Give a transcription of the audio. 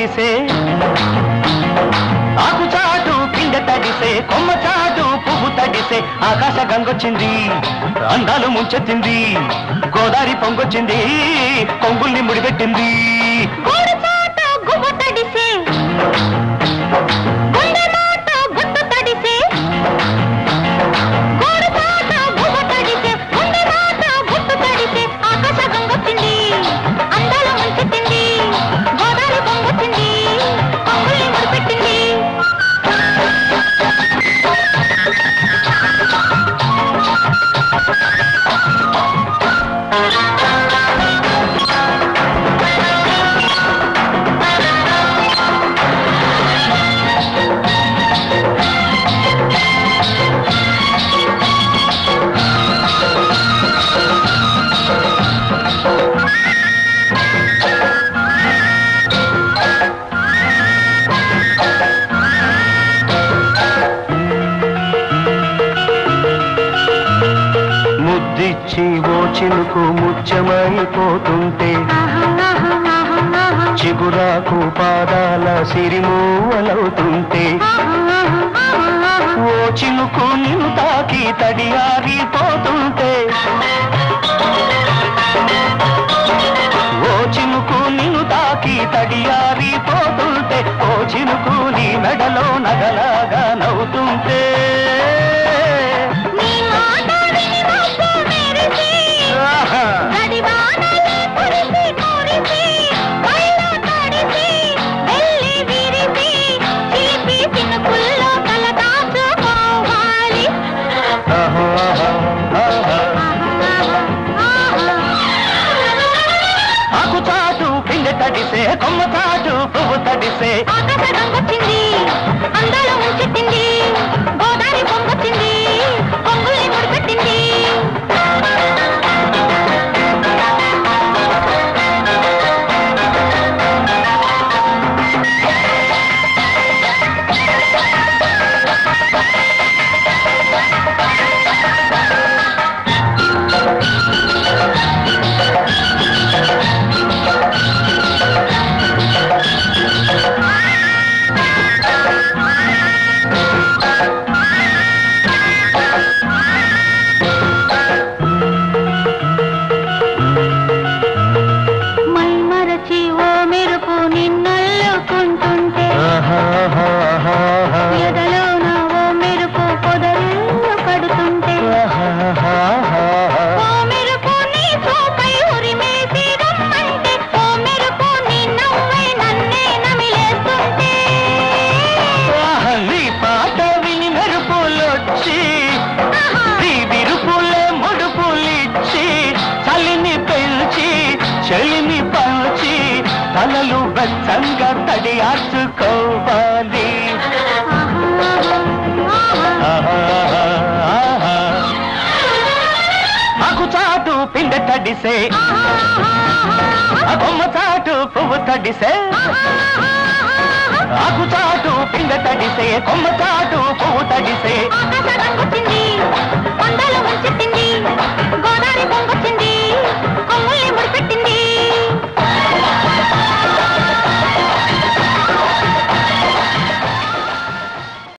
తడిసే ఆకు చాటు పిండ తడిసే కొమ్మ చాటు పువ్వు తడిసే ఆకాశ గంగొచ్చింది అందాలు ముంచెత్తింది గోదారి పొంగొచ్చింది కొంగుల్ని ముడిపెట్టింది గోడు చాట గువ్వ తడిసే గుండె మాట గుట్టు తడిసే గోడు చాట గువ్వ తడిసే గుండె మాట గుట్టు తడిసే ఆకాశ గంగొచ్చింది అందాల ముంచెత్తింది గోదావరి పొంగొచ్చింది పొంగుల్ని ముడిపెట్టింది ముద్దిచ్చి ఓ చిలుకు ముత్యమైపోతుంటే చిగురాకు పాదాల సిరిమూవలవుతుంటే ఓ చిలుకు నిన్ను తాకి తడియారిపోతుంటే ఓ చినుకు నిన్ను తాకి తడియారిపోతుంటే ఓ చినుకు నీ మెడలో నగలాగా నవ్వుతుంటే నీ మాట విని మబ్బు మెరిసి ఆహా! గడివానలే కురిసి కురిసి కళ్ళు తడిసి వెళ్ళి విరిసి చిలిపి చినుకుల్లో తల దాచుకోవాలి ఆహా, ఆహా. ఆకు చాటు పిండి తడిసే కొమ్మ చాటు పువ్వు తడిసే ఆకాశ గంగొచ్చింది అందాల ముంచెత్తింది గోదావరి పొంగొచ్చింది పొంగుల్ని ముడిపెట్టింది మై మరచి ఓ మెరుపు నిన్నల్లుకుంటుంటే ఆహా, ఆహా, ఆహా. ఎదలోన ఓ మెరుపు పొదరిల్లు కడుతుంటే ఆహా, ఆహా, ఆహా. ఓ మెరుపు నీ చూపై ఉరిమేసి రమ్మంటే ఓ మెరుపు నీ నవ్వై నన్నే నమిలేస్తుంటే ఆహా, నీ పాట విని మెరుపులొచ్చి నీ విరుపులే ముడుపులిచ్చి చలిని పెంచి చెలిని పంచి తలలు వెచ్చంగా తడియార్చుకోవాలి ఆహా, ఆహా. ఆకు చాటు పిండి తడిసే ఆ బొమ్మ చాటు పువ్వు తడిసే ఆకు చాటు పిండి తడిసే కొమ్మ చాటు పువ్వు తడిసే ఆకాశ